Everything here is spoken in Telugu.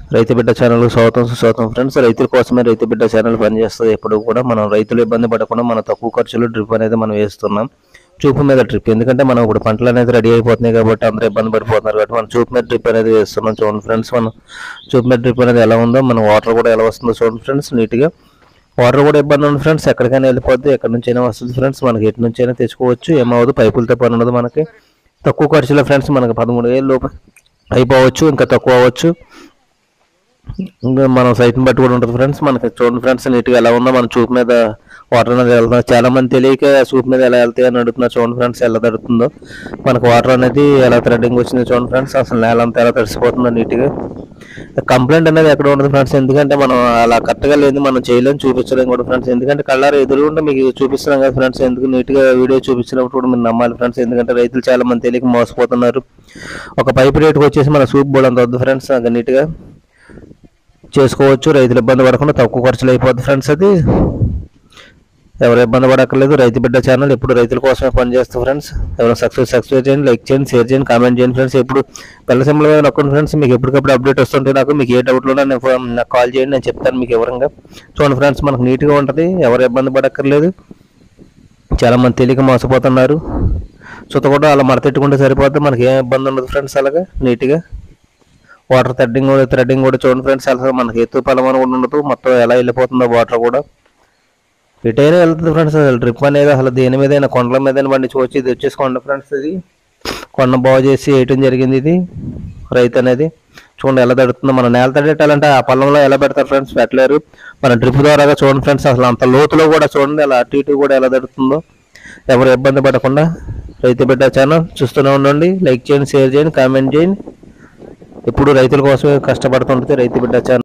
రైతు బిడ్డ ఛానల్ స్వాగతం సుస్వాగతం ఫ్రెండ్స్ రైతుల కోసమే రైతు బిడ్డ ఛానల్ పనిచేస్తుంది ఎప్పుడు కూడా మనం రైతులు ఇబ్బంది పడకుండా మన తక్కువ ఖర్చులో డ్రిప్ అనేది మనం వేస్తున్నాం చూపు మీద డ్రిప్ ఎందుకంటే మనం ఇప్పుడు పంటలు అనేది రెడీ అయిపోతున్నాయి కాబట్టి అందరూ ఇబ్బంది పడిపోతున్నారు కాబట్టి మనం చూపు మీద డ్రిప్ అనేది వేస్తున్నాం చూడండి ఫ్రెండ్స్ మనం చూపు మీద డ్రిప్ అనేది ఎలా ఉందో మన వాటర్ కూడా ఎలా వస్తుందో చూడండి ఫ్రెండ్స్ నీట్గా వాటర్ కూడా ఇబ్బంది ఉంది ఫ్రెండ్స్ ఎక్కడికైనా వెళ్ళిపోద్ది ఎక్కడి నుంచి అయినా వస్తుంది ఫ్రెండ్స్ మనకి ఎటు నుంచి అయినా తెచ్చుకోవచ్చు ఏమవుదు పైపులతో పని ఉండదు మనకి తక్కువ ఖర్చులో ఫ్రెండ్స్ మనకి పదమూడు వేలు లోపు అయిపోవచ్చు ఇంకా తక్కువ అవ్వచ్చు ఇంకా మనం సైట్ని బట్టి కూడా ఉంటుంది ఫ్రెండ్స్ మనకి చూడండి ఫ్రెండ్స్ నీట్గా ఎలా ఉందో మన చూపు మీద వాటర్ అనేది వెళ్తుంది చాలా మంది తెలియక చూపు మీద ఎలా వెళ్తాయి అని అడుగుతున్నారు చూడండి ఫ్రెండ్స్ ఎలా తడుతుందో మనకు వాటర్ అనేది ఎలా థ్రెడ్డింగ్ వచ్చిందో చూడండి ఫ్రెండ్స్ అసలు నేల అంతా ఎలా తడిసిపోతుందో నీట్గా కంప్లైంట్ అనేది ఎక్కడ ఉండదు ఫ్రెండ్స్ ఎందుకంటే మనం అలా కరెక్ట్గా లేదు మనం చేయలేము చూపించలేము కూడా ఫ్రెండ్స్ ఎందుకంటే కళ్ళారు ఎదురుగుంటే మీకు చూపిస్తున్నాం కదా ఫ్రెండ్స్ ఎందుకు నీట్గా వీడియో చూపించినప్పుడు కూడా మీరు నమ్మాలి ఫ్రెండ్స్ ఎందుకంటే రైతులు చాలా మంది తెలియక మోసపోతున్నారు ఒక పైప్ రేటుకి వచ్చేసి మన సూప్ బోర్డు అంత వద్దు ఫ్రెండ్స్ అది నీట్గా చేసుకోవచ్చు రైతులు ఇబ్బంది పడకుండా తక్కువ ఖర్చులు అయిపోద్ది ఫ్రెండ్స్ అది ఎవరు ఇబ్బంది పడక్కర్లేదు రైతు బిడ్డ ఛానల్ ఎప్పుడు రైతుల కోసమే పనిచేస్తాం ఫ్రెండ్స్ ఎవరైనా సక్సెస్ సక్సెస్ చేయండి లైక్ చేయండి షేర్ చేయండి కామెంట్ చేయండి ఫ్రెండ్స్ ఎప్పుడు పిల్ల సింబల్ మీద నొక్కండి ఫ్రెండ్స్ మీకు ఎప్పటికప్పుడు అప్డేట్ వస్తుంటే నాకు మీకు ఏ డౌట్లో నేను ఫోన్- నాకు కాల్ చేయండి నేను చెప్తాను మీకు వివరంగా చూడండి ఫ్రెండ్స్ మనకు నీట్గా ఉంటుంది ఎవరు ఇబ్బంది పడక్కర్లేదు చాలా మంది తెలియక మోసపోతున్నారు చుత్త కూడా అలా మడతెట్టుకుంటే సరిపోద్ది మనకి ఏం ఇబ్బంది ఉండదు ఫ్రెండ్స్ అలాగా నీట్గా వాటర్ థ్రెడ్డింగ్ కూడా థ్రెడ్డింగ్ కూడా చూడండి ఫ్రెండ్స్ అసలు మనకి ఎత్తు పొలం అని కూడా ఉండదు మొత్తం ఎలా వెళ్ళిపోతుందో వాటర్ కూడా ఎటైనా వెళ్తుంది ఫ్రెండ్స్ అసలు ట్రిప్ అనేది అసలు దేని మీద కొండల మీద పండించుకోవచ్చు ఇది వచ్చేసి కొండ ఫ్రెండ్స్ ఇది కొండ బాగు చేసి వేయటం జరిగింది ఇది రైతు అనేది చూడండి ఎలా తడుతుందో మన నేల తడేటాలంటే ఆ పొలంలో ఎలా పెడతారు ఫ్రెండ్స్ పెట్టలేరు మన డ్రిప్ ద్వారాగా చూడండి ఫ్రెండ్స్ అసలు అంత లోతులో కూడా చూడండి అలా అటు ఇటు కూడా ఎలా తడుతుందో ఎవరు ఇబ్బంది పడకుండా రైతు బిడ్డ ఛానల్ చూస్తూనే ఉండండి లైక్ చేయండి షేర్ చేయండి కామెంట్ చేయండి ఎప్పుడు రైతుల కోసమే కష్టపడుతుంటుంది రైతు బిడ్డ ఛానల్